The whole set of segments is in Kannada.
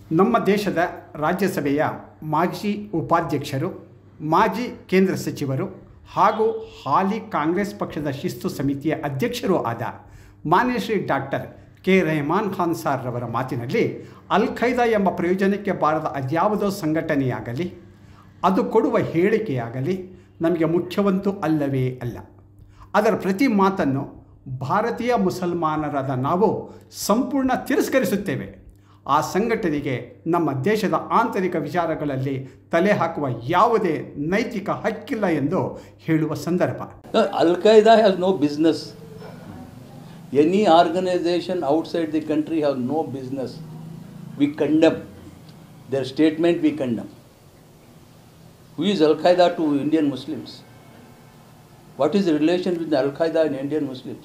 ನಮ್ಮ ದೇಶದ ರಾಜ್ಯಸಭೆಯ ಮಾಜಿ ಉಪಾಧ್ಯಕ್ಷರು ಮಾಜಿ ಕೇಂದ್ರ ಸಚಿವರು ಹಾಗೂ ಹಾಲಿ ಕಾಂಗ್ರೆಸ್ ಪಕ್ಷದ ಶಿಸ್ತು ಸಮಿತಿಯ ಅಧ್ಯಕ್ಷರೂ ಆದ ಮಾನ್ಯ Shri doctor K Rehman Khan sir ರವರ ಮಾತಿನಲ್ಲಿ ಅಲ್ ಖೈದಾ ಎಂಬ ಪ್ರಯೋಜನಕ್ಕೆ ಬಾರದ ಅದ್ಯಾವುದೋ ಸಂಘಟನೆಯಾಗಲಿ ಅದು ಕೊಡುವ ಹೇಳಿಕೆಯಾಗಲಿ ನಮಗೆ ಮುಖ್ಯವಂತೂ ಅಲ್ಲವೇ ಅಲ್ಲ ಅದರ ಪ್ರತಿ ಮಾತನ್ನು ಭಾರತೀಯ ಮುಸಲ್ಮಾನರಾದ ನಾವು ಸಂಪೂರ್ಣ ತಿರಸ್ಕರಿಸುತ್ತೇವೆ ಆ ಸಂಘಟನೆಗೆ ನಮ್ಮ ದೇಶದ ಆಂತರಿಕ ವಿಚಾರಗಳಲ್ಲಿ ತಲೆ ಹಾಕುವ ಯಾವುದೇ ನೈತಿಕ ಹಕ್ಕಿಲ್ಲ ಎಂದು ಹೇಳುವ ಸಂದರ್ಭ Al Qaeda has no business. Any organization outside the country has no business. We condemn. Their statement we condemn. Who is Al Qaeda to Indian Muslims? What is the relation with Al Qaeda and Indian Muslims?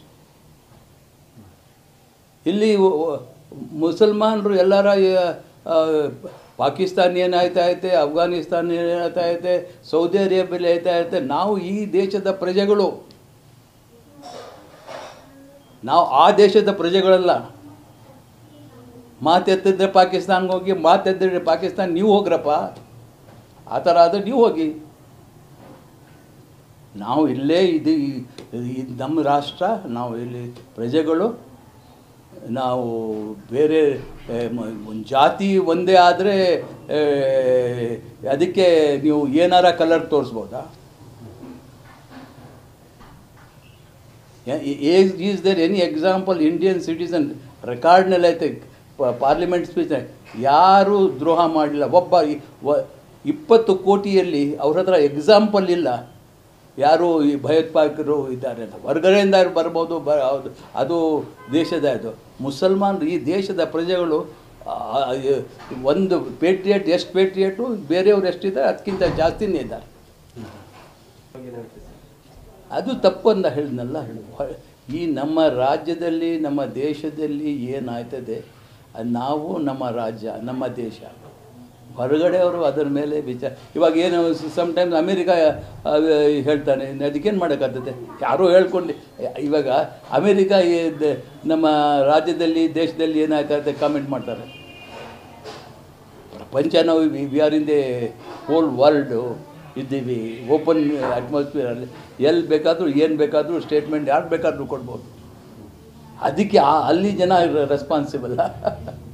ಇಲ್ಲಿ ಒ- ಒ- ಮುಸಲ್ಮಾನರು ಎಲ್ಲರ ಆ, ಪಾಕಿಸ್ತಾನ ಏನಾಯ್ತಾ ಐತೆ ಅಫ್ಘಾನಿಸ್ತಾನ ಏನಾಯ್ತಾ ಐತೆ ಸೌದಿ ಅರೇಬಿಯಲ್ಲಿ ಆಯ್ತಾ ಐತೆ ನಾವು ಈ ದೇಶದ ಪ್ರಜೆಗಳು ನಾವು ಆ ದೇಶದ ಪ್ರಜೆಗಳಲ್ಲ ಮಾತೆತ್ತಿದ್ರೆ ಪಾಕಿಸ್ತಾನ್ಗೆ ಹೋಗಿ ಮಾತೆತ್ತಿದ್ರೆ ಪಾಕಿಸ್ತಾನ ನೀವು ಹೋಗ್ರಪ್ಪ ಆ ಥರ ಆದರೆ ನೀವು ಹೋಗಿ ನಾವು ಇಲ್ಲೇ ಇದು ಈ- ಇದು ನಮ್ಮ ರಾಷ್ಟ್ರ ನಾವು ಇಲ್ಲಿ ಪ್ರಜೆಗಳು ನಾವು ಬೇರೆ ಆ, ಮ- ಒಂದು ಜಾತಿ ಒಂದೇ ಆದರೆ ಅದಕ್ಕೆ ನೀವು ಏನಾರ ಕಲರ್ ತೋರಿಸ್ಬೋದಾ is there any example Indian citizen ರೆಕಾರ್ಡ್ನಲ್ಲಿ ಐತೆ ಪಾರ್ಲಿಮೆಂಟ್ ಸ್ಪೀಚ್ ಯಾರೂ ದ್ರೋಹ ಮಾಡಲಿಲ್ಲ ಒಬ್ಬ ಇ- ವ- ಇಪ್ಪತ್ತು ಕೋಟಿಯಲ್ಲಿ ಅವ್ರ ಹತ್ರ ಎಕ್ಸಾಂಪಲ್ ಇಲ್ಲ ಯಾರು ಈ ಭಯೋತ್ಪಾದಕರು ಇದ್ದಾರೆ ಅಂತ ಹೊರಗಡೆಯಿಂದ ಯಾರು ಬರ್ಬೋದು ಬ ಹೌದು ಅದು ದೇಶದ ಅದು ಮುಸಲ್ಮಾನರು ಈ ದೇಶದ ಪ್ರಜೆಗಳು ಆ, ಆ, ಒಂದು ಪೇಟ್ರಿಯಟ್ ಎಷ್ಟು ಪೇಟ್ರಿಯಟು ಬೇರೆಯವ್ರು ಎಷ್ಟಿದ್ದಾರೆ ಅದಕ್ಕಿಂತ ಜಾಸ್ತಿನೇ ಇದ್ದಾರೆ ಅದು ತಪ್ಪು ಅಂತ ಹೇಳಿದ್ನಲ್ಲ ಹೇಳು ಈ ನಮ್ಮ ರಾಜ್ಯದಲ್ಲಿ ನಮ್ಮ ದೇಶದಲ್ಲಿ ಏನಾಯ್ತದೆ ಅದು ನಾವು ನಮ್ಮ ರಾಜ್ಯ ನಮ್ಮ ದೇಶ ಹೊರಗಡೆಯವರು ಅದರ ಮೇಲೆ ವಿಚಾರ ಇವಾಗ ಏನು ಸಮ್ಟೈಮ್ಸ್ ಅಮೇರಿಕ ಆ, ಹೇಳ್ತಾನೆ ಅದಕ್ಕೇನು ಮಾಡೋಕ್ಕಾಗ್ತದೆ ಯಾರೋ ಹೇಳ್ಕೊಂಡು ಇವಾಗ ಅಮೇರಿಕ ಈ ದ- ನಮ್ಮ ರಾಜ್ಯದಲ್ಲಿ ದೇಶದಲ್ಲಿ ಏನಾಗ್ತದೆ ಕಾಮೆಂಟ್ ಮಾಡ್ತಾರೆ ಪ್ರಪಂಚ ನಾವು we are in the whole world ಇದ್ದೀವಿ ಓಪನ್ ಅಟ್ಮಾಸ್ಫಿಯರಲ್ಲಿ ಎಲ್ಲಿ ಬೇಕಾದರೂ ಏನು ಬೇಕಾದರೂ ಸ್ಟೇಟ್ಮೆಂಟ್ ಯಾರು ಬೇಕಾದರೂ ಕೊಡ್ಬೋದು ಅದಕ್ಕೆ ಆ ಅಲ್ಲಿ ಜನ ರೆಸ್ಪಾನ್ಸಿಬಲ್